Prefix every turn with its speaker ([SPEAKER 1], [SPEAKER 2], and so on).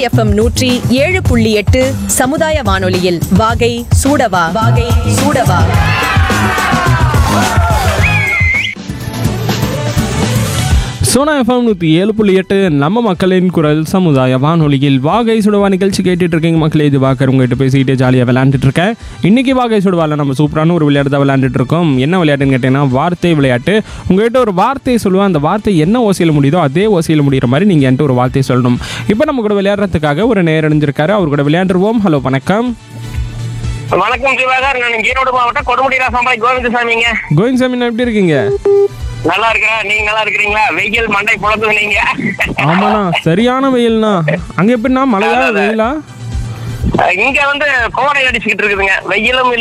[SPEAKER 1] FM நூற்றி ஏழு புள்ளி எட்டு சமுதாய வானொலியில் வாகை சூடவா வாகை சூடவா
[SPEAKER 2] சோனா எஃப்எம் நூற்றி ஏழு புள்ளி எட்டு நம்ம மக்களின் குரல் சமுதாய வானொலியில் வாகை சுடுவா நிகழ்ச்சி கேட்டுட்டு இருக்கீங்க மக்களே இது வாக்கர் உங்ககிட்ட பேசிக்கிட்டே ஜாலியாக விளையாண்டுட்டு இருக்கேன் இன்னைக்கு வாகை சுடுவாவில் நம்ம சூப்பரான ஒரு விளையாட்டு தான் விளையாண்டுட்டு இருக்கோம் என்ன விளையாட்டுன்னு கேட்டீங்கன்னா வார்த்தை விளையாட்டு உங்ககிட்ட ஒரு வார்த்தையை சொல்லுவேன் அந்த வார்த்தை என்ன ஓசையில் முடியுதோ அதே ஓசையில் முடிகிற மாதிரி நீங்கள் என்கிட்ட ஒரு வார்த்தையை சொல்லணும் இப்போ நம்ம கூட விளையாடுறதுக்காக ஒரு நேரம் அடைஞ்சிருக்காரு அவர் கூட விளையாண்டுருவோம் ஹலோ வணக்கம்
[SPEAKER 3] வணக்கம் சிவாகர் நான் ஈரோடு மாவட்டம் கொடுமுடி ராசாம்பாய் கோவிந்தசாமிங்க
[SPEAKER 2] கோவிந்த் சாமி எப்படி இருக்கீங்க
[SPEAKER 3] நல்லா இருக்கிறேன் நீங்க நல்லா இருக்கிறீங்களா வெயில் மண்டை புலந்து நீங்க
[SPEAKER 2] ஆமாண்ணா சரியான வெயில்ண்ணா அங்கே எப்படின்னா மழையா வெயிலா
[SPEAKER 3] இங்க வந்து கோடை அடிச்சுக்கிட்டு இருக்குதுங்க வெயிலும் இல்ல